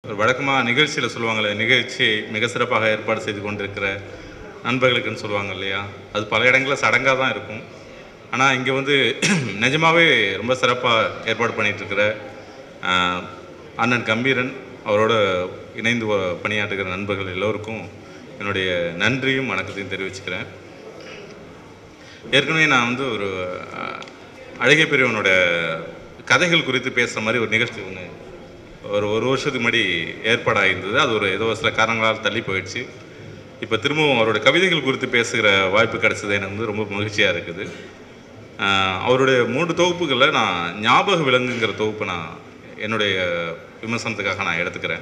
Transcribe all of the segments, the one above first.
ஒரு வழக்கமாக நிகழ்ச்சியில் சொல்லுவாங்களே நிகழ்ச்சி மிக சிறப்பாக ஏற்பாடு செய்து கொண்டிருக்கிற நண்பர்களுக்குன்னு சொல்லுவாங்க இல்லையா அது பல இடங்களில் சடங்காக தான் இருக்கும் ஆனால் இங்கே வந்து நிஜமாவே ரொம்ப சிறப்பாக ஏற்பாடு பண்ணிட்டு இருக்கிற ஆஹ், அண்ணன் கம்பீரன் அவரோட இணைந்து வ- பணியாற்றுகிற நண்பர்கள் எல்லோருக்கும் என்னுடைய நன்றியும் வணக்கத்தையும் தெரிவிச்சுக்கிறேன் ஏற்கனவே நான் வந்து ஒரு அஹ், அழகிய பெரியவனோட கதைகள் குறித்து பேசுகிற மாதிரி ஒரு நிகழ்ச்சி ஒன்று ஒரு ஒரு வருஷத்துக்கு முன்னாடி ஏற்பாடாகிருந்தது அது ஒரு ஏதோ சில காரணங்களால் தள்ளி போயிடுச்சு இப்போ திரும்பவும் அவரோட கவிதைகள் குறித்து பேசுகிற வாய்ப்பு கிடைச்சது எனக்கு வந்து ரொம்ப மகிழ்ச்சியாக இருக்குது அஹ், அவருடைய மூன்று தொகுப்புகளில் நான் ஞாபக விலங்குங்கிற தொகுப்பை நான் என்னுடைய விமர்சனத்துக்காக நான் எடுத்துக்கிறேன்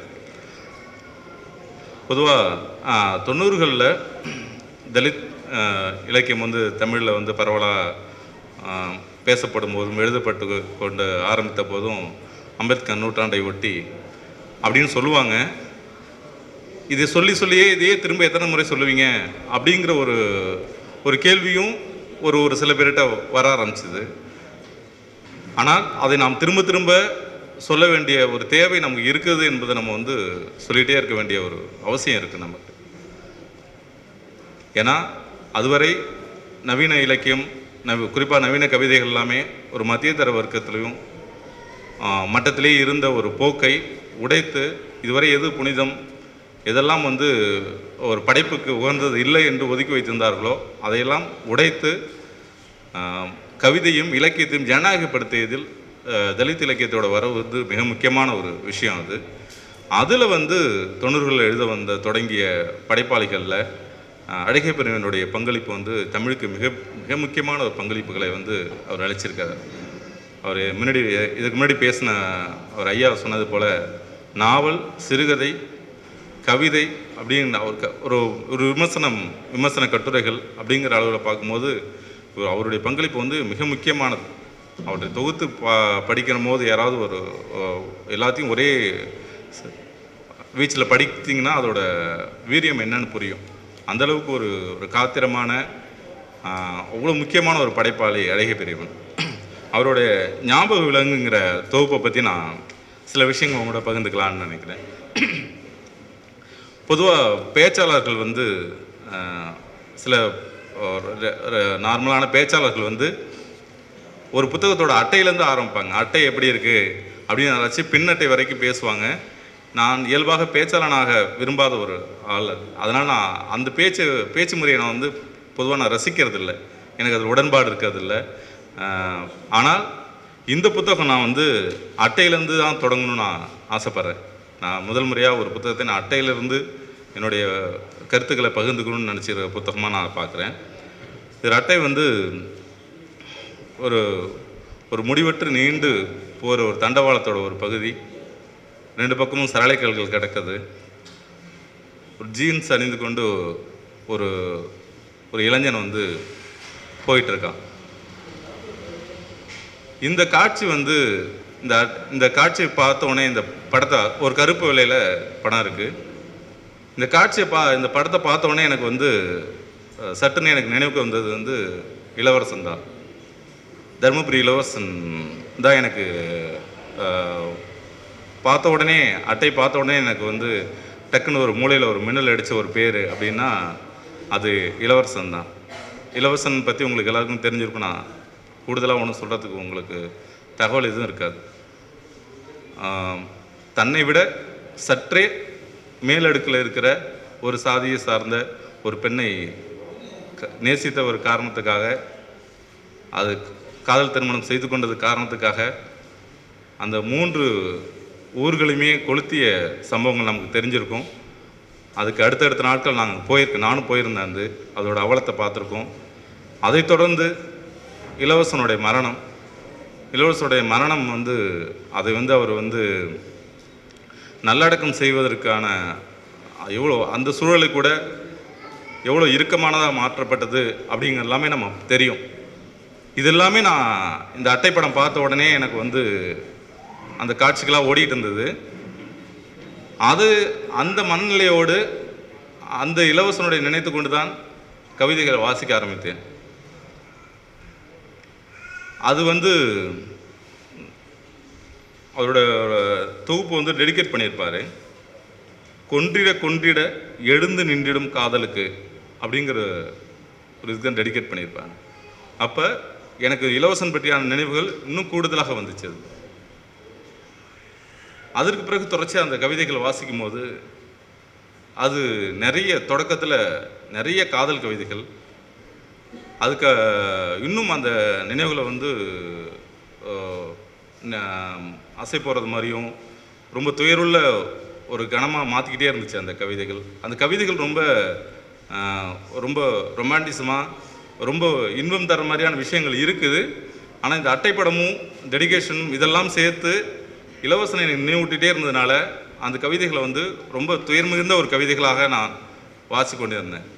பொதுவாக தொண்ணூறுகளில் தலித் ஆஹ், இலக்கியம் வந்து தமிழில் வந்து பரவலாக பேசப்படும் போதும் எழுதப்பட்டு கொண்டு ஆரம்பித்த போதும் அம்பேத்கர் நூற்றாண்டை ஒட்டி அப்படின்னு சொல்லுவாங்க இதை சொல்லி சொல்லியே இதையே திரும்ப எத்தனை முறை சொல்லுவீங்க அப்படிங்கிற ஒரு ஒரு கேள்வியும் ஒரு ஒரு சில பேர்கிட்ட வர ஆரம்பிச்சுது ஆனால் அதை நாம் திரும்ப திரும்ப சொல்ல வேண்டிய ஒரு தேவை நமக்கு இருக்குது என்பதை நம்ம வந்து சொல்லிகிட்டே இருக்க வேண்டிய ஒரு அவசியம் இருக்குது நமக்கு ஏன்னா அதுவரை நவீன இலக்கியம் நவ குறிப்பாக நவீன கவிதைகள் எல்லாமே ஒரு மத்திய தர வர்க்கத்திலையும் ஆஹ், மட்டத்திலே இருந்த ஒரு போக்கை உடைத்து இதுவரை எது புனிதம் எதெல்லாம் வந்து ஒரு படைப்புக்கு உகந்தது இல்லை என்று ஒதுக்கி வைத்திருந்தார்களோ அதையெல்லாம் உடைத்து ஆஹ், கவிதையும் இலக்கியத்தையும் ஜனநாயகப்படுத்தியதில் ஆஹ், தலித் இலக்கியத்தோட வரவு வந்து மிக முக்கியமான ஒரு விஷயம் அது அதில் வந்து தொண்ணூறுகளில் எழுத வந்த தொடங்கிய படைப்பாளிகளில் ஆஹ், அழகிய பெருமனுடைய பங்களிப்பு வந்து தமிழுக்கு மிக மிக முக்கியமான ஒரு பங்களிப்புகளை வந்து அவர் அளிச்சிருக்காரு அவர் முன்னாடி இதுக்கு முன்னாடி பேசின அவர் ஐயா சொன்னது போல் நாவல் சிறுகதை கவிதை அப்படின்னு ஒரு க- ஒரு ஒரு விமர்சனம் விமர்சன கட்டுரைகள் அப்படிங்கிற அளவில் பார்க்கும்போது ஒரு அவருடைய பங்களிப்பு வந்து மிக முக்கியமானது அவருடைய தொகுத்து பா படிக்கிற போது யாராவது ஒரு அஹ், எல்லாத்தையும் ஒரே வீச்சில் படித்தீங்கன்னா அதோட வீரியம் என்னன்னு புரியும் அந்த அளவுக்கு ஒரு ஒரு காத்திரமான ஆஹ், அவ்வளோ முக்கியமான ஒரு படைப்பாளி அழகிய பெரியவன் அவருடைய ஞாபக விலங்குங்கிற தொகுப்பை பற்றி நான் சில விஷயங்கள் உங்களோட பகிர்ந்துக்கலாம்னு நினைக்கிறேன் பொதுவாக பேச்சாளர்கள் வந்து ஆஹ், சில நார்மலான பேச்சாளர்கள் வந்து ஒரு புத்தகத்தோட அட்டையிலேருந்து ஆரம்பிப்பாங்க அட்டை எப்படி இருக்குது அப்படின்னு நினச்சி பின்னட்டை வரைக்கும் பேசுவாங்க நான் இயல்பாக பேச்சாளனாக விரும்பாத ஒரு ஆள் அது அதனால் நான் அந்த பேச்சு பேச்சு முறையை நான் வந்து பொதுவாக நான் ரசிக்கிறது இல்லை எனக்கு அதில் உடன்பாடு இருக்கிறதில்ல ஆனால் இந்த புத்தகம் நான் வந்து அட்டையிலேருந்து தான் தொடங்கணும்னு நான் ஆசைப்பட்றேன் நான் முதல் முறையாக ஒரு புத்தகத்தை நான் அட்டையிலிருந்து என்னுடைய கருத்துக்களை பகிர்ந்துக்கணும்னு நினச்சிருக்க புத்தகமாக நான் பார்க்குறேன் இது அட்டை வந்து ஒரு ஒரு முடிவற்று நீண்டு போகிற ஒரு தண்டவாளத்தோட ஒரு பகுதி ரெண்டு பக்கமும் சரளைக்கல்கள் கிடக்குது ஒரு ஜீன்ஸ் அணிந்து கொண்டு ஒரு ஒரு இளைஞன் வந்து போயிட்டு இருக்கான் இந்த காட்சி வந்து இந்த இந்த காட்சியை பார்த்த உடனே இந்த படத்தை ஒரு கருப்பு விலையில் படம் இருக்குது இந்த காட்சியை பா இந்த படத்தை பார்த்த உடனே எனக்கு வந்து அஹ், சட்டுன்னு எனக்கு நினைவுக்கு வந்தது வந்து இளவரசன் தான் தருமபுரி இளவரசன் தான் எனக்கு அஹ், பார்த்த உடனே அட்டை பார்த்த உடனே எனக்கு வந்து டக்குன்னு ஒரு மூலையில் ஒரு மின்னல் அடித்த ஒரு பேர் அப்படின்னா அது இளவரசன் தான் இளவரசன் பற்றி உங்களுக்கு எல்லாருக்கும் தெரிஞ்சிருக்கும் நான் கூடுதலாக ஒன்றும் சொல்கிறதுக்கு உங்களுக்கு தகவல் எதுவும் இருக்காது ஆம், தன்னை விட சற்றே மேலடுக்கில் இருக்கிற ஒரு சாதியை சார்ந்த ஒரு பெண்ணை க- நேசித்த ஒரு காரணத்துக்காக அது காதல் திருமணம் செய்து கொண்டது காரணத்துக்காக அந்த மூன்று ஊர்களையுமே கொளுத்திய சம்பவங்கள் நமக்கு தெரிஞ்சிருக்கும் அதுக்கு அடுத்தடுத்த நாட்கள் நாங்கள் போயிருக்கோம் நானும் போயிருந்தேன் அந்த அதோட அவலத்தை பார்த்துருக்கோம் அதைத் தொடர்ந்து இளவரசனுடைய மரணம் இளவரசனுடைய மரணம் வந்து அதை வந்து அவர் வந்து நல்லடக்கம் செய்வதற்கான எவ்வளோ அந்த சூழலை கூட எவ்வளோ இறுக்கமானதாக மாற்றப்பட்டது அப்படிங்கிற எல்லாமே நம்ம தெரியும் இது எல்லாமே நான் இந்த அட்டைப்படம் பார்த்த உடனே எனக்கு வந்து அந்த காட்சிகளாக ஓடிட்டு இருந்தது அது அந்த மனநிலையோடு அந்த இளவரசனுடைய நினைத்து கொண்டு தான் கவிதைகளை வாசிக்க ஆரம்பித்தேன் அது வந்து அவரோட தொகுப்பு வந்து டெடிகேட் பண்ணியிருப்பார் கொன்றிட கொன்றிட எழுந்து நின்றிடும் காதலுக்கு அப்படிங்கிற ஒரு இதுதான் டெடிகேட் பண்ணியிருப்பாங்க அப்போ எனக்கு இலவசன் பற்றியான நினைவுகள் இன்னும் கூடுதலாக வந்துச்சு அது அதற்கு பிறகு தொடர்ச்சியாக அந்த கவிதைகளை வாசிக்கும் போது அது நிறைய தொடக்கத்தில் நிறைய காதல் கவிதைகள் அதுக்கு இன்னும் அந்த நினைவுகளை வந்து அஹ், ந- அசை போகிறது மாதிரியும் ரொம்ப துயருள்ள ஒரு கணமாக மாற்றிக்கிட்டே இருந்துச்சு அந்த கவிதைகள் அந்த கவிதைகள் ரொம்ப அஹ், ரொம்ப ரொமான்டிசமாக ரொம்ப இன்பம் தர மாதிரியான விஷயங்கள் இருக்குது ஆனால் இந்த அட்டைப்படமும் டெடிகேஷனும் இதெல்லாம் சேர்த்து இலவசனை எனக்கு நினைவூட்டிகிட்டே இருந்ததுனால அந்த கவிதைகளை வந்து ரொம்ப துயர் மிகுந்த ஒரு கவிதைகளாக நான் வாசிக் கொண்டே இருந்தேன்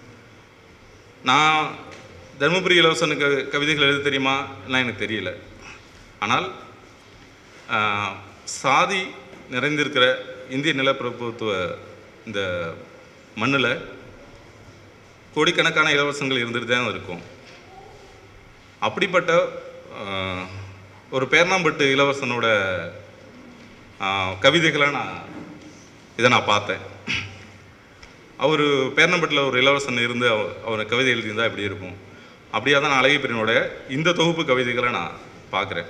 நான் தருமபுரி இலவசன க கவிதைகள் எழுத தெரியுமா எல்லாம் எனக்கு தெரியல ஆனால் ஆஹ், சாதி நிறைந்திருக்கிற இந்திய நிலப்பிரபுத்துவ இந்த மண்ணில் கோடிக்கணக்கான இலவசங்கள் இருந்துட்டு தான் இருக்கும் அப்படிப்பட்ட ஆஹ், ஒரு பேர்ணாம்பட்டு இளவரசனோட ஆஹ், கவிதைகளை நான் இதை நான் பார்த்தேன் அவர் பேர்ணம்பட்டில் ஒரு இளவரசன் இருந்து அவ- அவர் கவிதை எழுதியிருந்தா இப்படி இருக்கும் அப்படியே தான் நான் அழகிப்பிரியனோட இந்த தொகுப்பு கவிதைகளை நான் பார்க்குறேன்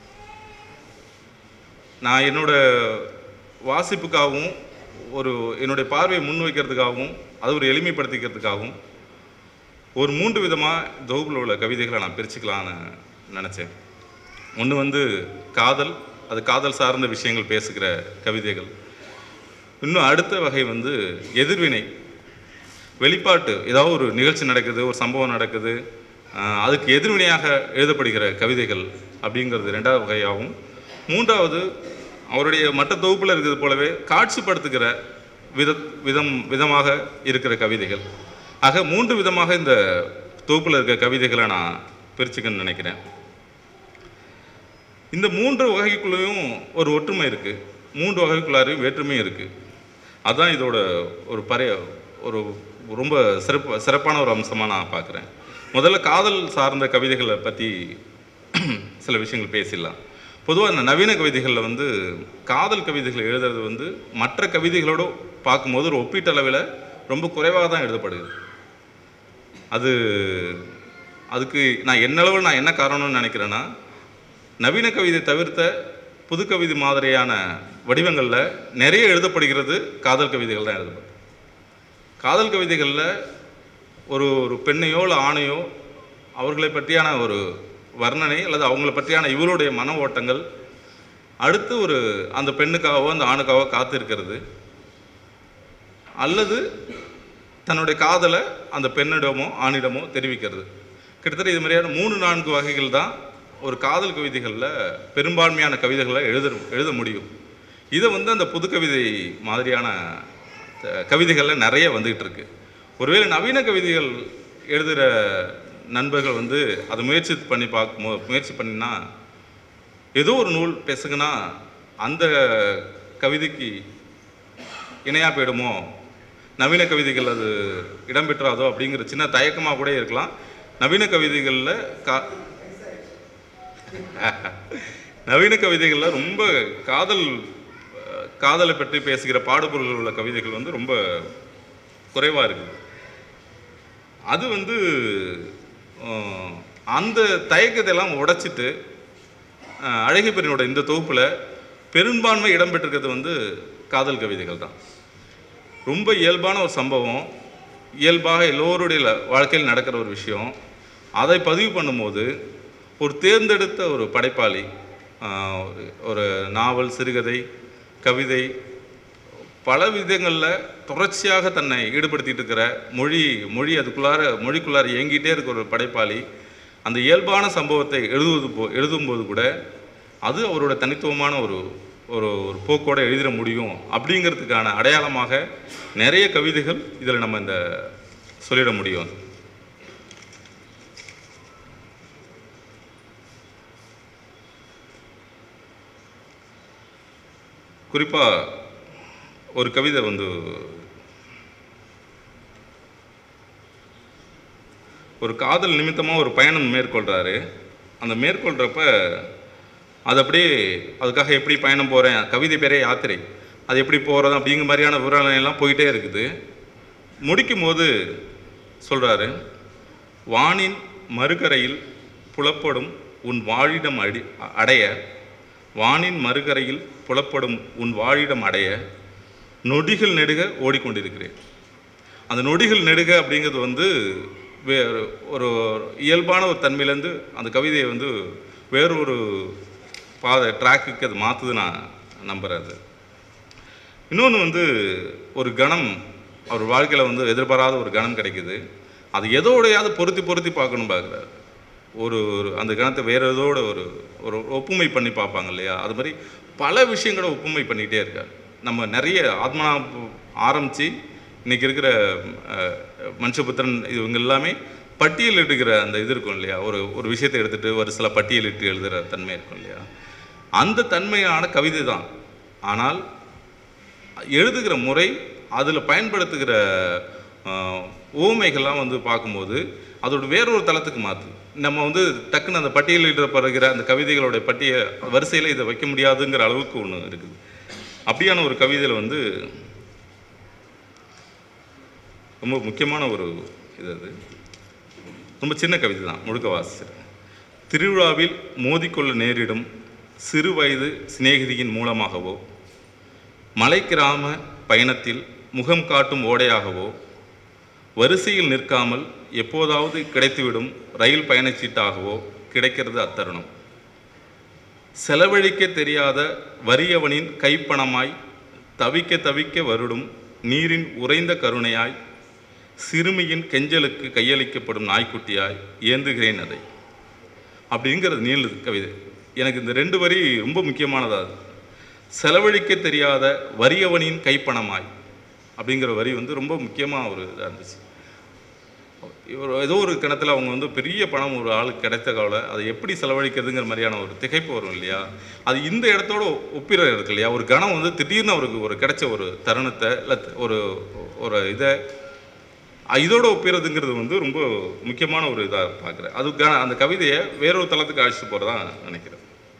நான் என்னோட வாசிப்புக்காகவும் ஒரு என்னுடைய பார்வையை முன்வைக்கிறதுக்காகவும் அது ஒரு எளிமைப்படுத்திக்கிறதுக்காகவும் ஒரு மூன்று விதமாக தொகுப்பில் உள்ள கவிதைகளை நான் பிரிச்சுக்கலான்னு நினச்சேன் ஒன்று வந்து காதல் அது காதல் சார்ந்த விஷயங்கள் பேசுகிற கவிதைகள் இன்னும் அடுத்த வகை வந்து எதிர்வினை வெளிப்பாட்டு ஏதாவது ஒரு நிகழ்ச்சி நடக்குது ஒரு சம்பவம் நடக்குது ஆஹ் அதுக்கு எதிர்வினையாக எழுதப்படுகிற கவிதைகள் அப்படிங்கிறது ரெண்டாவது வகையாகவும் மூன்றாவது அவருடைய மற்ற தொகுப்பில் இருக்கிறது போலவே காட்சிப்படுத்துகிற வித விதம் விதமாக இருக்கிற கவிதைகள் ஆக மூன்று விதமாக இந்த தொகுப்பில் இருக்க கவிதைகளை நான் பிரிச்சுக்கன்னு நினைக்கிறேன் இந்த மூன்று வகைக்குள்ளேயும் ஒரு ஒற்றுமை இருக்குது மூன்று வகைக்குள்ளாரையும் வேற்றுமையும் இருக்குது அதான் இதோட ஒரு பறைய ஒரு ரொம்ப சிறப்பு சிறப்பான ஒரு அம்சமாக நான் பார்க்குறேன் முதல்ல காதல் சார்ந்த கவிதைகளை பற்றி சில விஷயங்கள் பேசிடலாம் பொதுவாக இந்த நவீன கவிதைகளில் வந்து காதல் கவிதைகள் எழுதுறது வந்து மற்ற கவிதைகளோடு பார்க்கும்போது ஒரு ஒப்பீட்டளவில் ரொம்ப குறைவாக தான் எழுதப்படுது அது அதுக்கு நான் என்னளவு நான் என்ன காரணம்னு நினைக்கிறேன்னா நவீன கவிதை தவிர்த்த புது கவிதை மாதிரியான வடிவங்களில் நிறைய எழுதப்படுகிறது காதல் கவிதைகள் தான் எழுதப்படும் காதல் கவிதைகளில் ஒரு ஒரு பெண்ணையோ இல்லை ஆணையோ அவர்களை பற்றியான ஒரு வர்ணனை அல்லது அவங்கள பற்றியான இவருடைய மன ஓட்டங்கள் அடுத்து ஒரு அந்த பெண்ணுக்காகவோ அந்த ஆணுக்காகவோ காத்திருக்கிறது அல்லது தன்னுடைய காதலை அந்த பெண்ணிடமோ ஆணிடமோ தெரிவிக்கிறது கிட்டத்தட்ட இது மாதிரியான மூணு நான்கு வகைகள் தான் ஒரு காதல் கவிதைகளில் பெரும்பான்மையான கவிதைகளை எழுத எழுத முடியும் இதை வந்து அந்த புது கவிதை மாதிரியான கவிதைகளில் நிறைய வந்துகிட்டு இருக்கு ஒருவேளை நவீன கவிதைகள் எழுதுகிற நண்பர்கள் வந்து அதை முயற்சி பண்ணி பார்க்கும் முயற்சி பண்ணினா ஏதோ ஒரு நூல் பேசுங்கன்னா அந்த கவிதைக்கு இணையாக போயிடுமோ நவீன கவிதைகள் அது இடம்பெற்றாதோ அப்படிங்கிற சின்ன தயக்கமாக கூட இருக்கலாம் நவீன கவிதைகளில் கா நவீன கவிதைகளில் ரொம்ப காதல் அஹ், காதலை பற்றி பேசுகிற பாடுபொருள்கள் உள்ள கவிதைகள் வந்து ரொம்ப குறைவாக இருக்குது அது வந்து அஹ், அந்த தயக்கத்தை எல்லாம் உடைச்சிட்டு அஹ், அழகிப்பெரியனோட இந்த தொகுப்பில் பெரும்பான்மை இடம்பெற்றிருக்கிறது வந்து காதல் கவிதைகள் தான் ரொம்ப இயல்பான ஒரு சம்பவம் இயல்பாக எல்லோருடைய ல- வாழ்க்கையில் நடக்கிற ஒரு விஷயம் அதை பதிவு பண்ணும்போது ஒரு தேர்ந்தெடுத்த ஒரு படைப்பாளி ஆஹ், ஒரு- ஒரு நாவல் சிறுகதை கவிதை பல விதங்களில் தொடர்ச்சியாக தன்னை ஈடுபடுத்திட்டு இருக்கிற மொழி மொழி அதுக்குள்ளார மொழிக்குள்ளார இயங்கிட்டே இருக்கிற ஒரு படைப்பாளி அந்த இயல்பான சம்பவத்தை எழுதுவது போ எழுதும்போது கூட அது அவரோட தனித்துவமான ஒரு ஒரு ஒரு போக்கோட எழுதிட முடியும் அப்படிங்கிறதுக்கான அடையாளமாக நிறைய கவிதைகள் இதில் நம்ம இந்த சொல்லிட முடியும் குறிப்பாக ஒரு கவிதை வந்து ஒரு காதல் நிமித்தமாக ஒரு பயணம் மேற்கொள்கிறாரு அந்த மேற்கொள்கிறப்ப அது அப்படியே அதுக்காக எப்படி பயணம் போகிறேன் கவிதை பேரே யாத்திரை அது எப்படி போகிறது அப்படிங்கிற மாதிரியான விவரங்கள் எல்லாம் போயிட்டே இருக்குது முடிக்கும் போது சொல்கிறாரு வானின் மறுகரையில் புலப்படும் உன் வாழிடம் அடி அடைய வானின் மறுகரையில் புலப்படும் உன் வாழிடம் அடைய நொடிகள் நெடுக ஓடிக்கொண்டிருக்கிறேன் அந்த நொடிகள் நெடுக அப்படிங்கிறது வந்து வேறு ஒரு இயல்பான ஒரு தன்மையிலேருந்து அந்த கவிதையை வந்து வேறு ஒரு பாதை ட்ராக்குக்கு அது மாற்றுது நான் நம்புறேன் அது இன்னொன்று வந்து ஒரு கணம் அவர் வாழ்க்கையில் வந்து எதிர்பாராத ஒரு கணம் கிடைக்குது அது எதோடையாவது பொருத்தி பொருத்தி பார்க்கணும் பார்க்குறாரு ஒரு ஒரு அந்த கணத்தை வேறு எதோட ஒரு ஒரு ஒப்புமை பண்ணி பார்ப்பாங்க இல்லையா அது மாதிரி பல விஷயங்களை ஒப்புமை பண்ணிக்கிட்டே இருக்கார் நம்ம நிறைய ஆத்மனா ஆரம்பித்து இன்னைக்கு இருக்கிற அஹ், மனுஷபுத்திரன் இவங்க எல்லாமே பட்டியலிட்டுக்கிற அந்த இது இருக்கும் இல்லையா ஒரு ஒரு விஷயத்தை எடுத்துகிட்டு ஒரு சில பட்டியலிட்டு எழுதுகிற தன்மை இருக்கும் இல்லையா அந்த தன்மையான கவிதை தான் ஆனால் எழுதுகிற முறை அதில் பயன்படுத்துகிற ஆஹ், ஊமைகள்லாம் வந்து பார்க்கும்போது அதோட வேறொரு தளத்துக்கு மாற்று நம்ம வந்து டக்குன்னு அந்த பட்டியலிடப்படுகிற அந்த கவிதைகளுடைய பட்டிய வரிசையில் இதை வைக்க முடியாதுங்கிற அளவுக்கு ஒன்று இருக்குது அப்படியான ஒரு கவிதையில் வந்து ரொம்ப முக்கியமான ஒரு இது அது ரொம்ப சின்ன கவிதை தான் முழுக்க வாசிச்சிருக்கேன் திருவிழாவில் மோதிக்கொள்ள நேரிடும் சிறு வயது சிநேகிதியின் மூலமாகவோ மலை கிராம பயணத்தில் முகம் காட்டும் ஓடையாகவோ வரிசையில் நிற்காமல் எப்போதாவது கிடைத்துவிடும் ரயில் பயணச்சீட்டாகவோ கிடைக்கிறது அத்தருணம் செலவழிக்க தெரியாத வறியவனின் கைப்பணமாய் தவிக்க தவிக்க வருடும் நீரின் உறைந்த கருணையாய் சிறுமியின் கெஞ்சலுக்கு கையளிக்கப்படும் நாய்க்குட்டியாய் ஏந்துகிறேன் அதை அப்படிங்கிறது நீளுது கவிதை எனக்கு இந்த ரெண்டு வரி ரொம்ப முக்கியமானதா அது செலவழிக்க தெரியாத வறியவனின் கைப்பணமாய் அப்படிங்கிற வரி வந்து ரொம்ப முக்கியமாக ஒரு இதாக இருந்துச்சு இவர் ஏதோ ஒரு கிணத்துல அவங்க வந்து பெரிய பணம் ஒரு ஆளுக்கு கிடைத்த கவலை அதை எப்படி செலவழிக்கிறதுங்கிற மாதிரியான ஒரு திகைப்பு வரும் இல்லையா அது இந்த இடத்தோட ஒப்பிட இருக்கு இல்லையா ஒரு கணம் வந்து திடீர்னு அவருக்கு ஒரு கிடைச்ச ஒரு தருணத்தை இல்லை ஒரு ஒரு இதை அஹ் இதோட ஒப்பிடுறதுங்கிறது வந்து ரொம்ப முக்கியமான ஒரு இதாக பார்க்குறேன் அது க- அந்த கவிதையை வேறொரு தளத்துக்கு அழைச்சிட்டு போகிறதா நினைக்கிறேன்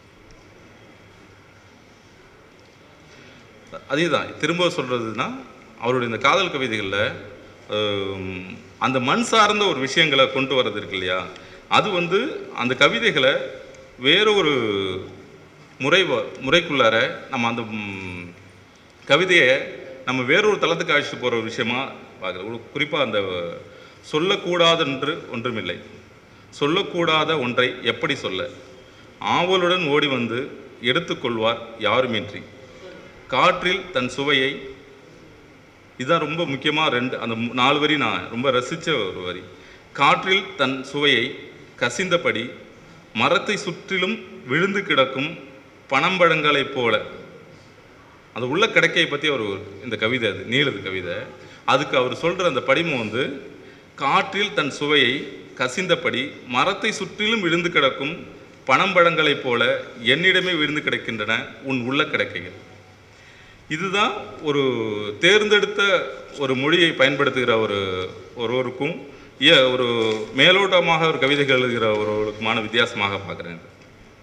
அதே தான் திரும்ப சொல்கிறதுனா அவருடைய இந்த காதல் கவிதைகளில் அந்த மண் சார்ந்த ஒரு விஷயங்களை கொண்டு வர்றது இருக்கு இல்லையா அது வந்து அந்த கவிதைகளை வேற ஒரு முறை வ- முறைக்குள்ளார நம்ம அந்த ம், கவிதையை நம்ம வேறொரு தளத்துக்கு அழைச்சிட்டு போகிற ஒரு விஷயமா பார்க்குறோம் குறிப்பாக அந்த சொல்லக்கூடாதென்று ஒன்றுமில்லை சொல்லக்கூடாத ஒன்றை எப்படி சொல்ல ஆவலுடன் ஓடி வந்து எடுத்துக்கொள்வார் யாருமின்றி காற்றில் தன் சுவையை இதுதான் ரொம்ப முக்கியமாக ரெண்டு அந்த மு- நாலு வரி நான் ரொம்ப ரசித்த ஒரு வரி காற்றில் தன் சுவையை கசிந்தபடி மரத்தை சுற்றிலும் விழுந்து கிடக்கும் பனம்பழங்களைப் போல அந்த உள்ள கிடைக்கையை பற்றி ஒரு இந்த கவிதை அது நீளுது கவிதை அதுக்கு அவர் சொல்கிற அந்த படிமம் வந்து காற்றில் தன் சுவையை கசிந்தபடி மரத்தை சுற்றிலும் விழுந்து கிடக்கும் பனம்பழங்களைப் போல என்னிடமே விழுந்து கிடக்கின்றன உன் உள்ள கிடைக்கைகள் இதுதான் ஒரு தேர்ந்தெடுத்த ஒரு மொழியை பயன்படுத்துகிற ஒரு ஒருவருக்கும் ஏ ஒரு மேலோட்டமாக ஒரு கவிதைகள் எழுதுகிற ஒருவருக்குமான வித்தியாசமாக பார்க்குறேன் இது.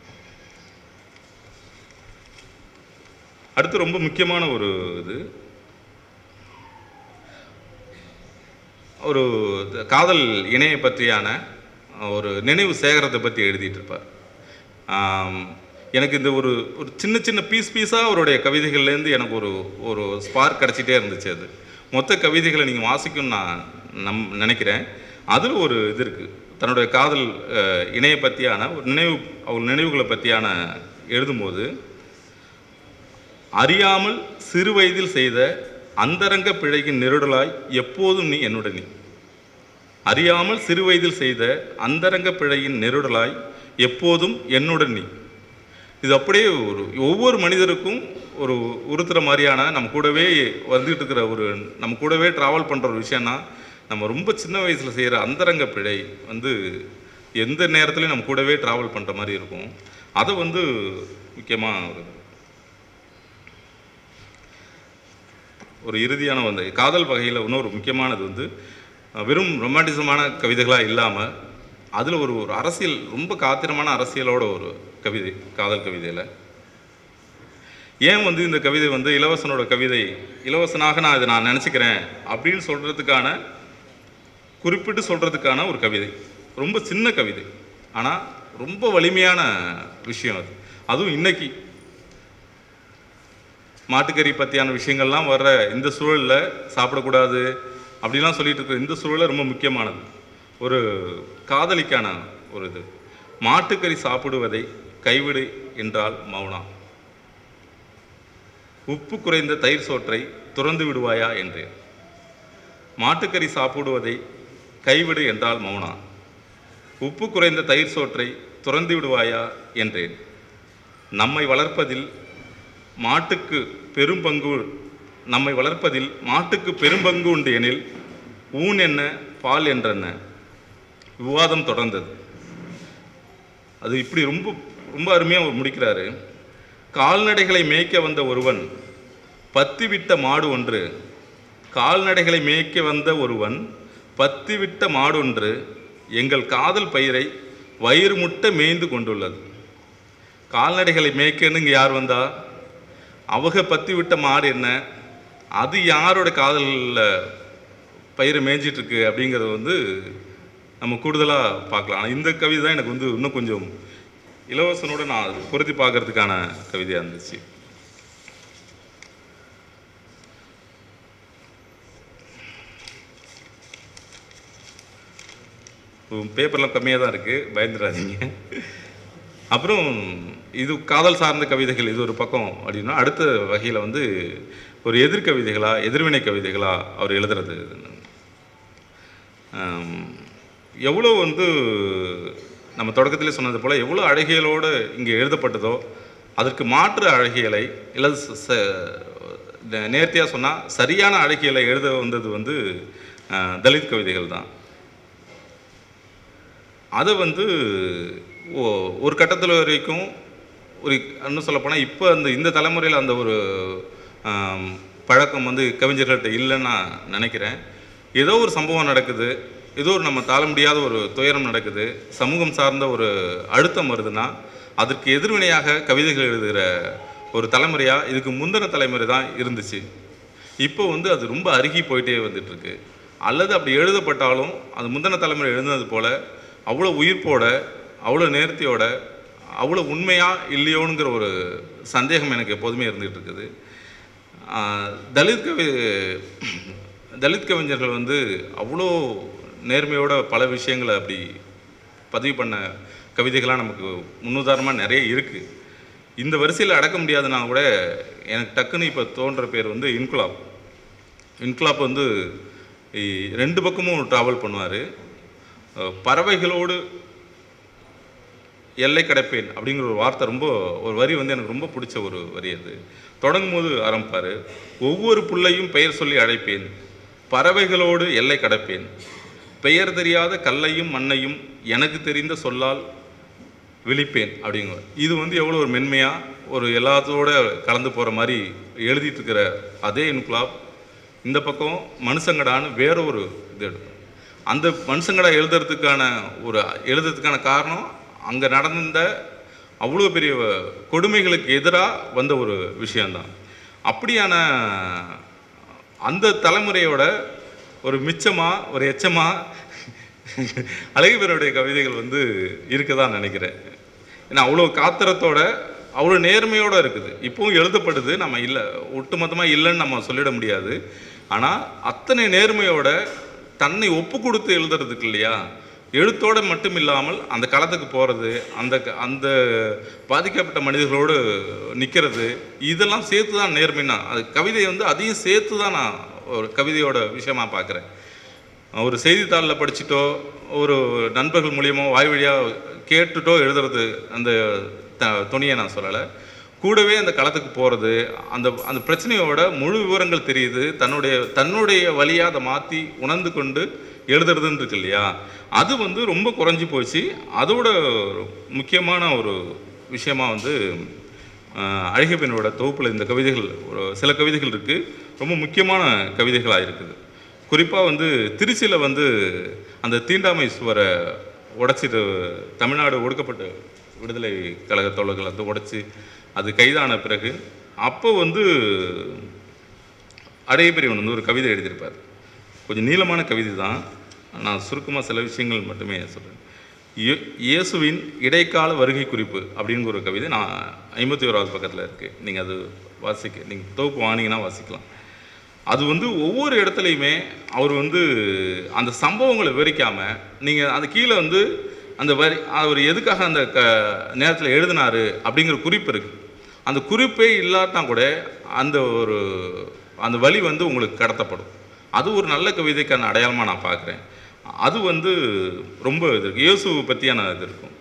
அடுத்து ரொம்ப முக்கியமான ஒரு இது ஒரு காதல் இணையை பற்றியான ஒரு நினைவு சேகரத்தை பற்றி எழுதிட்டு இருப்பார் ஆம், எனக்கு இந்த ஒரு ஒரு சின்ன சின்ன பீஸ் பீஸாக அவருடைய கவிதைகள்லேருந்து எனக்கு ஒரு ஒரு ஸ்பார்க் கிடச்சிட்டே இருந்துச்சு அது மொத்த கவிதைகளை நீங்கள் வாசிக்கணும்னு நான் நம் நினைக்கிறேன் அதில் ஒரு இது இருக்குது தன்னுடைய காதல் அஹ், இணையை பற்றியான ஒரு நினைவு அவர் நினைவுகளை பற்றியான எழுதும்போது அறியாமல் சிறு வயதில் செய்த அந்தரங்க பிழையின் நெருடலாய் எப்போதும் நீ என்னுடன் நீ அறியாமல் சிறு வயதில் செய்த அந்தரங்க பிழையின் நெருடலாய் எப்போதும் என்னுடன் நீ இது அப்படியே ஒரு ஒவ்வொரு மனிதருக்கும் ஒரு உறுத்துற மாதிரியான நம்ம கூடவே வந்துகிட்டு இருக்கிற ஒரு நம்ம கூடவே ட்ராவல் பண்ணுற ஒரு விஷயம்னா நம்ம ரொம்ப சின்ன வயசில் செய்கிற அந்தரங்க பிழை வந்து எந்த நேரத்துலையும் நம்ம கூடவே ட்ராவல் பண்ணுற மாதிரி இருக்கும் அதை வந்து முக்கியமாக ஒரு ஒரு இறுதியான வந்து காதல் வகையில் இன்னொரு முக்கியமானது வந்து அஹ், வெறும் ரொமான்டிசமான கவிதைகளாக இல்லாமல் அதில் ஒரு ஒரு அரசியல் ரொம்ப காத்திரமான அரசியலோட ஒரு கவிதை காதல் கவிதையில் ஏன் வந்து இந்த கவிதை வந்து இலவசனோட கவிதை இலவசனாக நான் இதை நான் நினச்சிக்கிறேன் அப்படின்னு சொல்கிறதுக்கான குறிப்பிட்டு சொல்கிறதுக்கான ஒரு கவிதை ரொம்ப சின்ன கவிதை ஆனால் ரொம்ப வலிமையான விஷயம் அது அதுவும் இன்னைக்கு மாட்டுக்கறி பற்றியான விஷயங்கள்லாம் வர்ற இந்த சூழலில் சாப்பிடக்கூடாது அப்படிலாம் சொல்லிட்டு இருக்கிற இந்த சூழல் ரொம்ப முக்கியமானது ஒரு காதலிக்கான ஒரு இது மாட்டுக்கறி சாப்பிடுவதை கைவிடு என்றால் மௌனா உப்பு குறைந்த தயிர் சோற்றை துறந்து விடுவாயா என்றேன் மாட்டுக்கறி சாப்பிடுவதை கைவிடு என்றால் மௌனா உப்பு குறைந்த தயிர் சோற்றை துறந்து விடுவாயா என்றேன் நம்மை வளர்ப்பதில் மாட்டுக்கு பெரும் பங்கு நம்மை வளர்ப்பதில் மாட்டுக்கு பெரும்பங்கு உண்டு எனில் ஊன் என்ன பால் என்றென்ன விவாதம் தொடர்ந்தது அது இப்படி ரொம்ப ரொம்ப அருமையாக அவர் முடிக்கிறாரு கால்நடைகளை மேய்க்க வந்த ஒருவன் பத்தி விட்ட மாடு ஒன்று கால்நடைகளை மேய்க்க வந்த ஒருவன் பத்தி விட்ட மாடு ஒன்று எங்கள் காதல் பயிரை வயிறு முட்ட மேய்ந்து கொண்டுள்ளது கால்நடைகளை மேய்க்கன்னு இங்கே யார் வந்தா அவங்க பத்தி விட்ட மாடு என்ன அது யாரோட காதலில் பயிரை மேய்ஞ்சிட்டு இருக்கு அப்படிங்கிறத வந்து நம்ம கூடுதலாக பார்க்கலாம் ஆனால் இந்த கவிதை தான் எனக்கு வந்து இன்னும் கொஞ்சம் இலவசனோட நான் அது பொருத்தி பார்க்கறதுக்கான கவிதையாக இருந்துச்சு பேப்பர்லாம் கம்மியாக தான் இருக்குது பயந்துடாதீங்க அப்புறம் இது காதல் சார்ந்த கவிதைகள் இது ஒரு பக்கம் அப்படின்னா அடுத்த வகையில் வந்து ஒரு எதிர்கவிதைகளா எதிர்வினை கவிதைகளா அவர் எழுதுறது ஆம், எவ்வளோ வந்து நம்ம தொடக்கத்திலே சொன்னது போல் எவ்வளோ அழகியலோடு இங்கே எழுதப்பட்டதோ அதற்கு மாற்று அழகியலை இல்லை நேர்த்தியாக சொன்னால் சரியான அழகியலை எழுத வந்தது வந்து ஆ, தலித் கவிதைகள் தான் அதை வந்து ஓ- ஒரு கட்டத்தில் வரைக்கும் ஒரு இன்னும் சொல்லப்போனால் இப்போ அந்த இந்த தலைமுறையில் அந்த ஒரு ஆம், பழக்கம் வந்து கவிஞர்கள்ட்ட இல்லைன்னு நான் நினைக்கிறேன் ஏதோ ஒரு சம்பவம் நடக்குது ஏதோ ஒரு நம்ம தாழ முடியாத ஒரு துயரம் நடக்குது சமூகம் சார்ந்த ஒரு அழுத்தம் வருதுன்னா அதற்கு எதிர்வினையாக கவிதைகள் எழுதுகிற ஒரு தலைமுறையாக இதுக்கு முந்தின தலைமுறை தான் இருந்துச்சு இப்போ வந்து அது ரொம்ப அருகி போயிட்டே வந்துட்டு இருக்கு அல்லது அப்படி எழுதப்பட்டாலும் அது முந்தின தலைமுறை எழுதுனது போல அவ்வளோ உயிர்ப்போட அவ்வளோ நேர்த்தியோட அவ்வளோ உண்மையா இல்லையோங்கிற ஒரு சந்தேகம் எனக்கு எப்போதுமே இருந்துகிட்டு இருக்குது ஆஹ் தலித் கவி தலித் கவிஞர்கள் வந்து அவ்வளோ நேர்மையோட பல விஷயங்களை அப்படி பதிவு பண்ண கவிதைகள்லாம் நமக்கு முன்னுதாரணமாக நிறைய இருக்குது இந்த வரிசையில் அடக்க முடியாதுன்னா கூட எனக்கு டக்குன்னு இப்போ தோன்ற பேர் வந்து இன்குலாப் இன்குலாப் வந்து இ- ரெண்டு பக்கமும் ட்ராவல் பண்ணுவார் பறவைகளோடு எல்லை கடப்பேன் அப்படிங்கிற ஒரு வார்த்தை ரொம்ப ஒரு வரி வந்து எனக்கு ரொம்ப பிடிச்ச ஒரு வரி அது தொடங்கும் போது ஆரம்பிப்பார் ஒவ்வொரு புள்ளையும் பெயர் சொல்லி அழைப்பேன் பறவைகளோடு எல்லை கடப்பேன் பெயர் தெரியாத கல்லையும் மண்ணையும் எனக்கு தெரிந்த சொல்லால் விழிப்பேன் அப்படிங்க இது வந்து எவ்வளோ ஒரு மென்மையாக ஒரு எல்லாத்தோட கலந்து போகிற மாதிரி எழுதிட்டு இருக்கிற அதே இன்குலாப் இந்த பக்கம் மனுஷங்கடான்னு வேற ஒரு இது எடுக்கும் அந்த மனுஷங்கடா எழுதுறதுக்கான ஒரு எழுதுறதுக்கான காரணம் அங்கே நடந்த அவ்வளோ பெரிய கொடுமைகளுக்கு எதிராக வந்த ஒரு விஷயம்தான் அப்படியான அந்த தலைமுறையோட ஒரு மிச்சமாக ஒரு எச்சமாக அழகுபேருடைய கவிதைகள் வந்து இருக்க தான் நினைக்கிறேன் ஏன்னா அவ்வளோ காத்திரத்தோட அவ்வளோ நேர்மையோட இருக்குது இப்போவும் எழுதப்படுது நம்ம இல்லை ஒட்டுமொத்தமாக இல்லைன்னு நம்ம சொல்லிட முடியாது ஆனால் அத்தனை நேர்மையோட தன்னை ஒப்பு கொடுத்து எழுதுறதுக்கு இல்லையா எழுத்தோட மட்டும் இல்லாமல் அந்த களத்துக்கு போகிறது அந்த க- அந்த பாதிக்கப்பட்ட மனிதர்களோடு நிற்கிறது இதெல்லாம் சேர்த்து தான் நேர்மைன்னா அது கவிதை வந்து அதையும் சேர்த்து தான் நான் ஒரு கவிதையோட விஷயமா பார்க்குறேன் ஒரு செய்தித்தாளில் படிச்சிட்டோ ஒரு நண்பர்கள் மூலியமோ வாய் வழியாக கேட்டுட்டோ எழுதுறது அந்த த துணியை நான் சொல்லலை கூடவே அந்த களத்துக்கு போகிறது அந்த அந்த பிரச்சனையோட முழு விவரங்கள் தெரியுது தன்னுடைய தன்னுடைய வழியாக அதை மாற்றி உணர்ந்து கொண்டு எழுதுறதுன்னு இருக்கு இல்லையா அது வந்து ரொம்ப குறைஞ்சி போச்சு அதோட ஒரு முக்கியமான ஒரு விஷயமா வந்து ஆஹ், அழகியப்பனோட தொகுப்பில் இந்த கவிதைகள் ஒரு சில கவிதைகள் இருக்குது ரொம்ப முக்கியமான கவிதைகளாக இருக்குது குறிப்பாக வந்து திருச்சியில் வந்து அந்த தீண்டாமை சுவரை உடைச்சிட்டு தமிழ்நாடு ஒடுக்கப்பட்ட விடுதலை கழக தோழர்கள் வந்து உடைச்சி அது கைதான பிறகு அப்போ வந்து அடையப்பெரியவன் வந்து ஒரு கவிதை எழுதியிருப்பார் கொஞ்சம் நீளமான கவிதை தான் நான் சுருக்கமாக சில விஷயங்கள் மட்டுமே சொல்கிறேன் இயேசுவின் இடைக்கால வருகை குறிப்பு அப்படிங்கிற ஒரு கவிதை நான் ஐம்பத்தி ஓராவது பக்கத்தில் இருக்குது நீங்கள் அது வாசிக்க நீங்கள் தொகுப்பு வாங்கினீங்கன்னா வாசிக்கலாம் அது வந்து ஒவ்வொரு இடத்துலையுமே அவர் வந்து அந்த சம்பவங்களை விவரிக்காமல் நீங்கள் அந்த கீழே வந்து அந்த வரி அவர் எதுக்காக அந்த க நேரத்தில் எழுதினாரு அப்படிங்கிற குறிப்பு இருக்குது அந்த குறிப்பே இல்லாட்டா கூட அந்த ஒரு அந்த வழி வந்து உங்களுக்கு கடத்தப்படும் அது ஒரு நல்ல கவிதைக்கான அடையாளமாக நான் பார்க்குறேன் அது வந்து ரொம்ப இது இருக்கு இயேசுவை பற்றியான இது இருக்கும்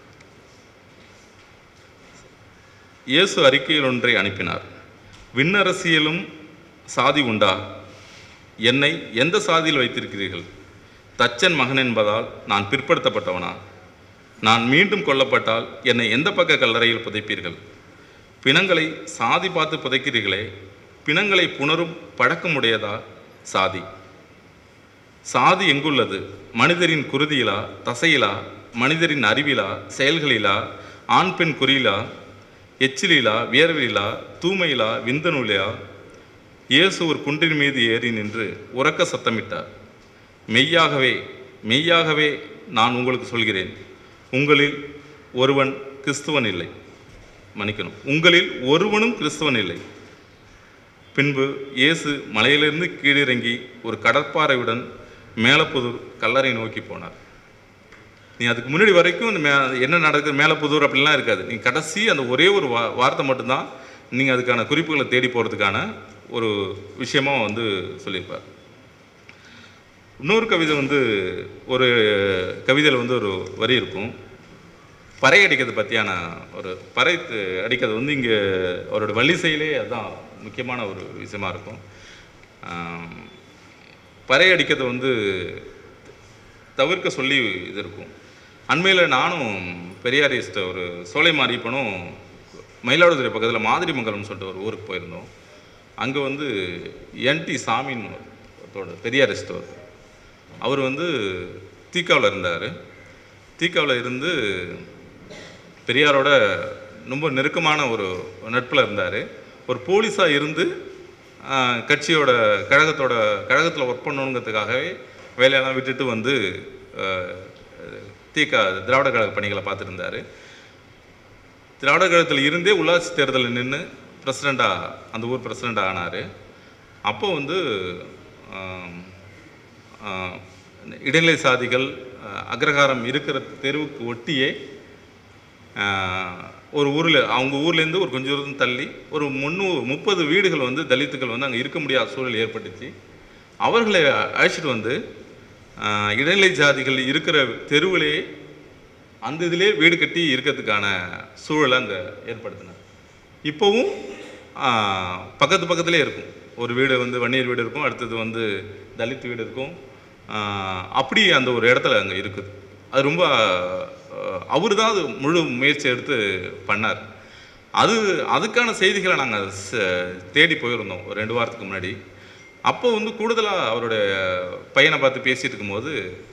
இயேசு அறிக்கையில் ஒன்றை அனுப்பினார் விண்ணரசியலும் சாதி உண்டா என்னை எந்த சாதியில் வைத்திருக்கிறீர்கள் தச்சன் மகன் என்பதால் நான் பிற்படுத்தப்பட்டவனா நான் மீண்டும் கொல்லப்பட்டால் என்னை எந்த பக்க கல்லறையில் புதைப்பீர்கள் பிணங்களை சாதி பார்த்து புதைக்கிறீர்களே பிணங்களை புணரும் பழக்கமுடையதா சாதி சாதி எங்குள்ளது மனிதரின் குருதியிலா தசையிலா மனிதரின் அறிவிலா செயல்களிலா ஆண் பெண் குறியிலா எச்சிலிலா வியர்விலா தூமையிலா விந்தனுலையா இயேசு ஒரு குன்றின் மீது ஏறி நின்று உறக்க சத்தமிட்டார் மெய்யாகவே மெய்யாகவே நான் உங்களுக்கு சொல்கிறேன் உங்களில் ஒருவன் கிறிஸ்துவன் இல்லை மன்னிக்கணும் உங்களில் ஒருவனும் கிறிஸ்துவன் இல்லை பின்பு இயேசு மலையிலிருந்து கீழிறங்கி ஒரு கடற்பாறையுடன் மேலப்புதூர் கல்லறை நோக்கி போனார் நீ அதுக்கு முன்னாடி வரைக்கும் இந்த மே என்ன நடக்குது மேலப்புதூர் அப்படிலாம் இருக்காது நீ கடைசி அந்த ஒரே ஒரு வா வார்த்தை மட்டும்தான் நீங்கள் அதுக்கான குறிப்புகளை தேடி போகிறதுக்கான ஒரு விஷயமா வந்து சொல்லியிருப்பார் இன்னொரு கவிதை வந்து ஒரு கவிதையில் வந்து ஒரு வரி இருக்கும் பறை அடிக்கிறது பற்றியான ஒரு பறை து- அடிக்கிறது வந்து இங்கே அவரோட வள்ளிசையிலே அதுதான் முக்கியமான ஒரு விஷயமா இருக்கும் ஆம், பறை அடிக்கிறது வந்து தவிர்க்க சொல்லி இது இருக்கும் அண்மையில் நானும் பெரியாரிஸ்ட ஒரு சோலை மாரியப்பனும் மயிலாடுதுறை பக்கத்தில் மாதிரிமங்கலம்னு சொல்லிட்டு ஒரு ஊருக்கு போயிருந்தோம் அங்கே வந்து என்டி சாமின்னு ஒருத்தரோட பெரியாரிஸ்ட் அவர் அவர் வந்து தீக்காவில் இருந்தார் தீக்காவில் இருந்து பெரியாரோட ரொம்ப நெருக்கமான ஒரு நட்பில் இருந்தார் ஒரு போலீஸாக இருந்து ஆஹ், கட்சியோட கழகத்தோட கழகத்தில் ஒர்க் பண்ணணுங்கிறதுக்காகவே வேலையெல்லாம் விட்டுட்டு வந்து ஆஹ், தீகா திராவிட கழக பணிகளை பார்த்துருந்தாரு திராவிட கழகத்தில் இருந்தே உள்ளாட்சி தேர்தலில் நின்று பிரசிடெண்ட்டாக அந்த ஊர் பிரசிடெண்ட் ஆனார் அப்போ வந்து ஆம், ஆஹ், இடைநிலை சாதிகள் ஆஹ், அக்ரஹாரம் இருக்கிற தெருவுக்கு ஒட்டியே ஆஹ், ஒரு ஊரில் அவங்க ஊர்லேருந்து ஒரு கொஞ்சம் தூரம் தள்ளி ஒரு முந்நூறு முப்பது வீடுகள் வந்து தலித்துகள் வந்து அங்கே இருக்க முடியாத சூழல் ஏற்பட்டுச்சு அவர்களை அழைச்சிட்டு வந்து ஆஹ், இடைநிலை ஜாதிகள் இருக்கிற தெருவிலே அந்த இதிலே வீடு கட்டி இருக்கிறதுக்கான சூழலை அங்கே ஏற்படுத்தினார் இப்போவும் ஆஹ், பக்கத்து பக்கத்திலே இருக்கும் ஒரு வீடு வந்து வன்னியர் வீடு இருக்கும் அடுத்தது வந்து தலித் வீடு இருக்கும் ஆஹ், அப்படி அந்த ஒரு இடத்துல அங்கே இருக்குது அது ரொம்ப அவர் தான் அது முழு முயற்சி எடுத்து பண்ணார் அது அதுக்கான செய்திகளை நாங்கள் தேடி போயிருந்தோம் ஒரு ரெண்டு வாரத்துக்கு முன்னாடி அப்போ வந்து கூடுதலாக அவருடைய பையனை பார்த்து பேசிட்டு இருக்கும்போது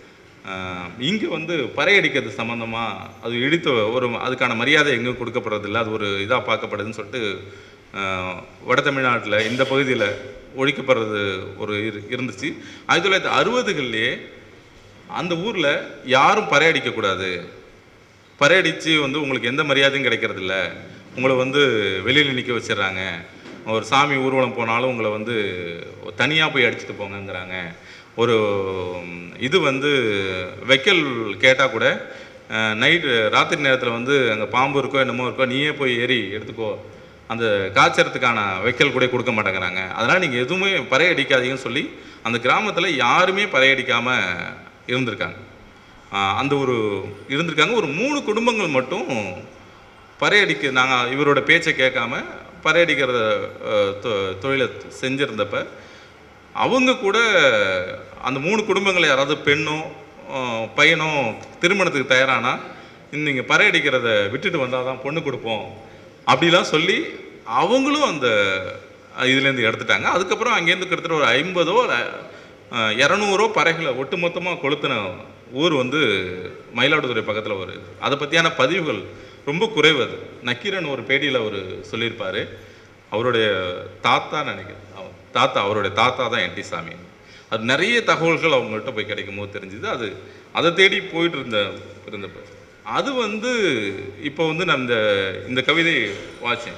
இங்கே வந்து பறையடிக்கிறது சம்மந்தமாக அது இடித்த ஒரு அதுக்கான மரியாதை எங்கேயும் கொடுக்கப்படுறதில்ல அது ஒரு இதாக பார்க்கப்படுதுன்னு சொல்லிட்டு ஆஹ், வட தமிழ்நாட்டில் இந்த பகுதியில் ஒழிக்கப்படுறது ஒரு இரு இருந்துச்சு ஆயிரத்தி தொள்ளாயிரத்தி அறுபதுகள்லேயே அந்த ஊரில் யாரும் பறையடிக்கக்கூடாது பறையடித்து வந்து உங்களுக்கு எந்த மரியாதையும் கிடைக்கிறதில்ல உங்களை வந்து வெளியில் நிற்க வச்சிடுறாங்க ஒரு சாமி ஊர்வலம் போனாலும் உங்களை வந்து தனியாக போய் அடிச்சுட்டு போங்கங்கிறாங்க ஒரு ம், இது வந்து வைக்கல் கேட்டால் கூட நைட்டு ராத்திரி நேரத்தில் வந்து அங்கே பாம்பு இருக்கோ என்னமோ இருக்கோ நீயே போய் ஏறி எடுத்துக்கோ அந்த காய்ச்சறதுக்கான வைக்கல் கூட கொடுக்க மாட்டேங்கிறாங்க அதனால் நீங்கள் எதுவுமே பறையடிக்காதீங்கன்னு சொல்லி அந்த கிராமத்தில் யாருமே பறையடிக்காமல் இருந்திருக்காங்க ஆஹ் அந்த ஒரு இருந்திருக்காங்க ஒரு மூணு குடும்பங்கள் மட்டும் பறையடிக்க நாங்கள் இவரோட பேச்சை கேட்காம பறையடிக்கிறத ஆஹ் தொ- தொழிலை செஞ்சுருந்தப்ப அவங்க கூட அந்த மூணு குடும்பங்கள் யாராவது பெண்ணோ ஆஹ் பையனோ திருமணத்துக்கு தயாரானா நீங்கள் பறையடிக்கிறத விட்டுட்டு வந்தால் தான் பொண்ணு கொடுப்போம் அப்படிலாம் சொல்லி அவங்களும் அந்த இதுலேருந்து எடுத்துட்டாங்க அதுக்கப்புறம் அங்கேருந்து கிட்டத்தட்ட ஒரு ஐம்பதோ இரநூறோ பறைகளை ஒட்டுமொத்தமாக கொளுத்தின ஊர் வந்து மயிலாடுதுறை பக்கத்தில் ஒரு அதை பற்றியான பதிவுகள் ரொம்ப குறைவு அது நக்கீரன் ஒரு பேட்டியில் அவர் சொல்லியிருப்பார் அவருடைய தாத்தா நினைக்கிறேன் அவ- தாத்தா அவருடைய தாத்தா தான் என்டி சாமி அது நிறைய தகவல்கள் அவங்கள்ட்ட போய் கிடைக்கும் போது தெரிஞ்சுது அது அதை தேடி போயிட்டு இருந்த இருந்தப்ப அது வந்து இப்போ வந்து நான் இந்த இந்த கவிதை வாச்சேன்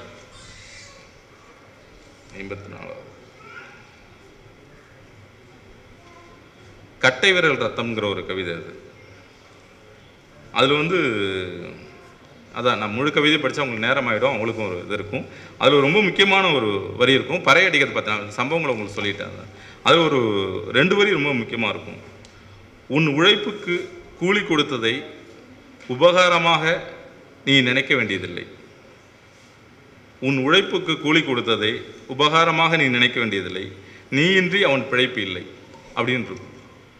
ஐம்பத்தி நாலாவது கட்டை விரல் ரத்தம்ங்கிற ஒரு கவிதை அது அதில் வந்து அதான் நான் முழு கவிதை படித்தா உங்களுக்கு நேரம் ஆகிடும் அவங்களுக்கும் ஒரு இது இருக்கும் அதில் ரொம்ப முக்கியமான ஒரு வரி இருக்கும் பறை அடிக்கிறது பார்த்தீங்கன்னா சம்பவங்களை உங்களுக்கு சொல்லிட்டேன் அது ஒரு ரெண்டு வரி ரொம்ப முக்கியமாக இருக்கும் உன் உழைப்புக்கு கூலி கொடுத்ததை உபகாரமாக நீ நினைக்க வேண்டியதில்லை உன் உழைப்புக்கு கூலி கொடுத்ததை உபகாரமாக நீ நினைக்க வேண்டியதில்லை நீயின்றி அவன் பிழைப்பு இல்லை அப்படின்னு இருக்கும்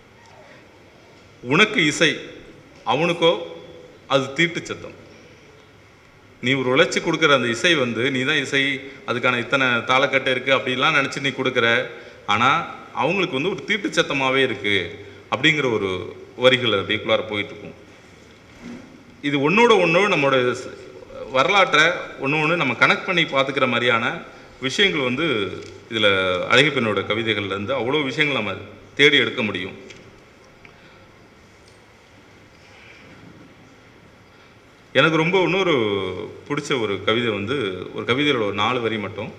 உனக்கு இசை அவனுக்கோ அது தீட்டு சத்தம் நீ ஒரு உழைச்சி கொடுக்குற அந்த இசை வந்து நீ தான் இசை அதுக்கான இத்தனை தாளக்கட்டு இருக்குது அப்படிலாம் நினச்சி நீ கொடுக்குற ஆனால் அவங்களுக்கு வந்து ஒரு தீட்டு சத்தமாகவே இருக்குது அப்படிங்கிற ஒரு வரிகள் அப்படிக்குள்ளார போயிட்டு இருக்கும் இது ஒன்றோட ஒன்று நம்மளோட ஸ்- வரலாற்றை ஒன்று ஒன்று நம்ம கனெக்ட் பண்ணி பார்த்துக்கிற மாதிரியான விஷயங்கள் வந்து இதில் அழகிப்பெண்ணோட கவிதைகள்லேருந்து அவ்வளோ விஷயங்கள் நம்ம தேடி எடுக்க முடியும் எனக்கு ரொம்ப இன்னொரு பிடிச்ச ஒரு கவிதை வந்து ஒரு கவிதையோட ஒரு நாலு வரி மட்டும்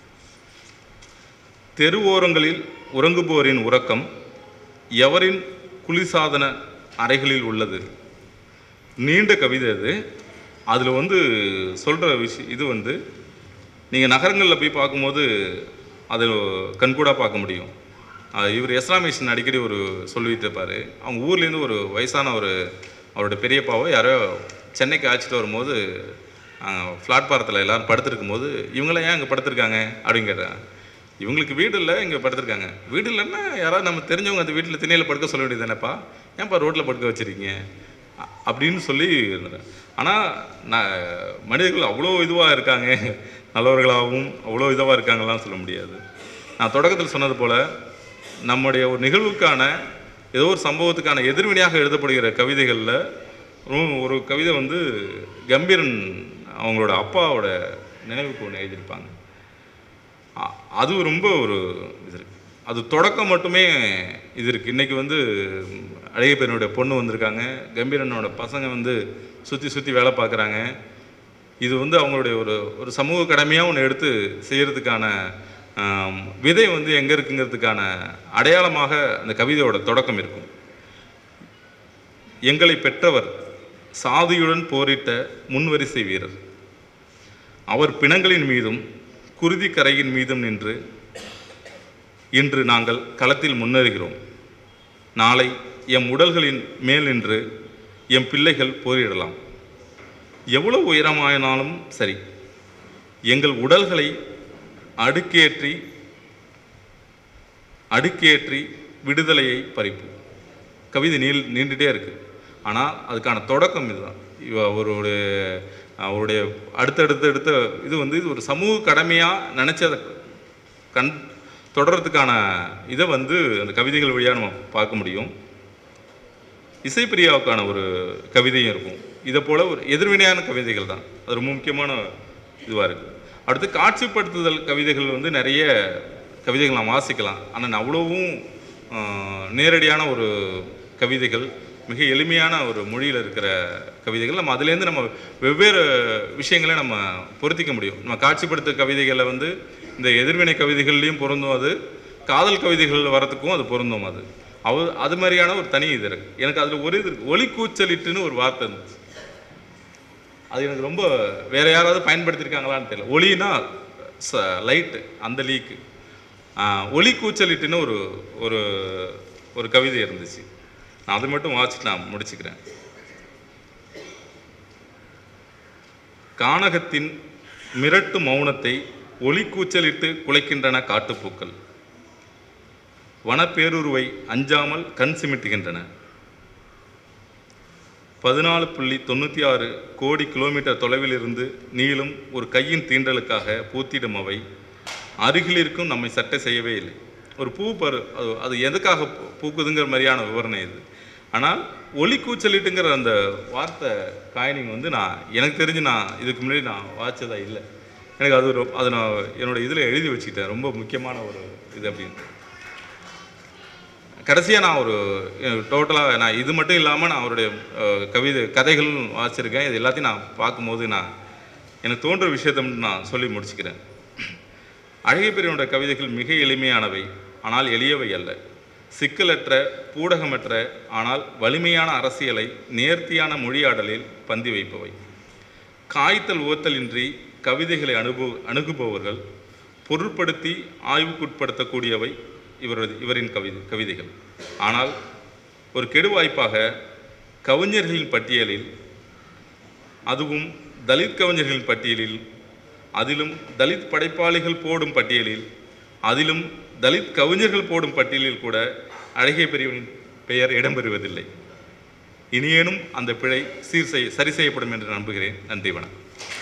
தெருவோரங்களில் உறங்குபோரின் உறக்கம் எவரின் குளிர்சாதன அறைகளில் உள்ளது நீண்ட கவிதை அது அதில் வந்து சொல்கிற விஷயம் இது வந்து நீங்கள் நகரங்களில் போய் பார்க்கும்போது அது கண்கூடாக பார்க்க முடியும் அஹ் இவர் எஸ்லாமேஷன் அடிக்கடி ஒரு சொல்லிட்டு இருப்பார் அவங்க ஊர்லேருந்து ஒரு வயசான ஒரு அவரோட பெரியப்பாவோ யாரோ சென்னைக்கு அழைச்சிட்டு வரும்போது பிளாட்பாரத்தில் எல்லாரும் படுத்திருக்கும் போது இவங்களாம் ஏன் இங்கே படுத்திருக்காங்க அப்படின்னு கேட்டாங்க இவங்களுக்கு வீடு இல்லை இங்கே படுத்திருக்காங்க வீடு இல்லைன்னா யாராவது நம்ம தெரிஞ்சவங்க அந்த வீட்டில் திணையில் படுக்க சொல்ல வேண்டியது தானேப்பா ஏன்ப்பா ரோட்டில் படுக்க வச்சிருக்கீங்க அ- அப்படின்னு சொல்லி இருந்தேன் ஆனால் நான் மனிதர்கள் அவ்வளோ இதுவாக இருக்காங்க நல்லவர்களாகவும் அவ்வளோ இதுவாக இருக்காங்கலாம் சொல்ல முடியாது நான் தொடக்கத்தில் சொன்னது போல் நம்முடைய ஒரு நிகழ்வுக்கான ஏதோ ஒரு சம்பவத்துக்கான எதிர்வினையாக எழுதப்படுகிற கவிதைகளில் ஒரு கவிதை வந்து கம்பீரன் அவங்களோட அப்பாவோட நினைவுக்கு ஒன்று எழுதியிருப்பாங்க அ- அது ரொம்ப ஒரு இது இருக்கு அது தொடக்கம் மட்டுமே இது இருக்குது இன்றைக்கி வந்து அழகிய பெண்ணுடைய பொண்ணு வந்திருக்காங்க கம்பீரனோட பசங்க வந்து சுற்றி சுற்றி வேலை பார்க்குறாங்க இது வந்து அவங்களுடைய ஒரு ஒரு சமூக கடமையாக ஒன்று எடுத்து செய்கிறதுக்கான ஆம், விதை வந்து எங்கே இருக்குங்கிறதுக்கான அடையாளமாக அந்த கவிதையோட தொடக்கம் இருக்கும் எங்களை பெற்றவர் சாதியுடன் போரிட்ட முன்வரிசை வீரர் அவர் பிணங்களின் மீதும் குருதி கரையின் மீதும் நின்று இன்று நாங்கள் களத்தில் முன்னேறுகிறோம் நாளை எம் உடல்களின் மேல் நின்று எம் பிள்ளைகள் போரிடலாம் எவ்வளவு உயரமாயினாலும் சரி எங்கள் உடல்களை அடுக்கேற்றி அடுக்கேற்றி விடுதலையை பறிப்போம் கவிதை நீள் நீண்டுட்டே இருக்கு ஆனால் அதுக்கான தொடக்கம் இதுதான் இவ அவருடைய அவருடைய அடுத்தடுத்த அடுத்த இது வந்து இது ஒரு சமூக கடமையாக நினச்சி அதை கண் தொடர்றதுக்கான இதை வந்து அந்த கவிதைகள் வழியாக நம்ம பார்க்க முடியும் இசைப்பிரியாவுக்கான ஒரு கவிதையும் இருக்கும் இதை போல ஒரு எதிர்வினையான கவிதைகள் தான் அது ரொம்ப முக்கியமான இதுவாக இருக்குது அடுத்து காட்சிப்படுத்துதல் கவிதைகள் வந்து நிறைய கவிதைகள் நாம் வாசிக்கலாம் ஆனால் அவ்வளவும் ஆஹ், நேரடியான ஒரு கவிதைகள் மிக எளிமையான ஒரு மொழியில் இருக்கிற கவிதைகள் நம்ம அதுலேருந்து நம்ம வெவ்வேறு விஷயங்களை நம்ம பொருத்திக்க முடியும் நம்ம காட்சிப்படுத்த கவிதைகளை வந்து இந்த எதிர்வினை கவிதைகள்லையும் பொருந்தும் அது காதல் கவிதைகள் வரத்துக்கும் அது பொருந்தும் அது அவ அது மாதிரியான ஒரு தனி இது இருக்கு எனக்கு அதில் ஒரு இது இருக்கு ஒலி கூச்சலிட்டுன்னு ஒரு வார்த்தை இருந்துச்சு அது எனக்கு ரொம்ப வேற யாராவது பயன்படுத்தியிருக்காங்களான்னு தெரியல ஒளினா லைட்டு அந்த லீக்கு ஒலி கூச்சலிட்டுன்னு ஒரு ஒரு ஒரு கவிதை இருந்துச்சு நான் அதை மட்டும் வாசிட்டு நான் முடிச்சுக்கிறேன் கானகத்தின் மிரட்டு மௌனத்தை ஒலி கூச்சலிட்டு குலைக்கின்றன காட்டுப்பூக்கள் வனப்பேருருவை அஞ்சாமல் கண் சிமிட்டுகின்றன பதினாலு புள்ளி தொண்ணூற்றி ஆறு கோடி கிலோமீட்டர் தொலைவில் இருந்து நீளும் ஒரு கையின் தீண்டலுக்காக பூத்திடும் அவை அருகில் இருக்கும் நம்மை சட்டை செய்யவே இல்லை ஒரு பூ பரு அது அது எதுக்காக பூ- பூக்குதுங்கிற மாதிரியான விவரணை இது ஆனால் ஒலி கூச்சலிட்டுங்கிற அந்த வார்த்தை காயினிங் வந்து நான் எனக்கு தெரிஞ்சு நான் இதுக்கு முன்னாடி நான் வாய்ச்சதா இல்லை எனக்கு அது ரொ- அது நான் என்னோட இதில் எழுதி வச்சுக்கிட்டேன் ரொம்ப முக்கியமான ஒரு இது அப்படின்னு கடைசியாக நான் ஒரு டோட்டலாக நான் இது மட்டும் இல்லாமல் நான் அவருடைய அஹ், கவிதை கதைகளும் வாசிச்சிருக்கேன் இது எல்லாத்தையும் நான் பார்க்கும்போது நான் எனக்கு தோன்ற விஷயத்தை மட்டும் நான் சொல்லி முடிச்சுக்கிறேன் அழகிய பெரியவனுடைய கவிதைகள் மிக எளிமையானவை ஆனால் எளியவை அல்ல சிக்கலற்ற பூடகமற்ற ஆனால் வலிமையான அரசியலை நேர்த்தியான மொழியாடலில் பந்தி வைப்பவை காய்த்தல் ஓத்தலின்றி கவிதைகளை அனுபு அணுகுபவர்கள் பொருட்படுத்தி ஆய்வுக்குட்படுத்தக்கூடியவை இவரது இவரின் கவிதை கவிதைகள் ஆனால் ஒரு கெடுவாய்ப்பாக கவிஞர்களின் பட்டியலில் அதுவும் தலித் கவிஞர்களின் பட்டியலில் அதிலும் தலித் படைப்பாளிகள் போடும் பட்டியலில் அதிலும் தலித் கவிஞர்கள் போடும் பட்டியலில் கூட அழகிய பெரியவனின் பெயர் இடம்பெறுவதில்லை இனியேனும் அந்த பிழை சீர் செய் சரி செய்யப்படும் என்று நம்புகிறேன் நன்றி வணக்கம்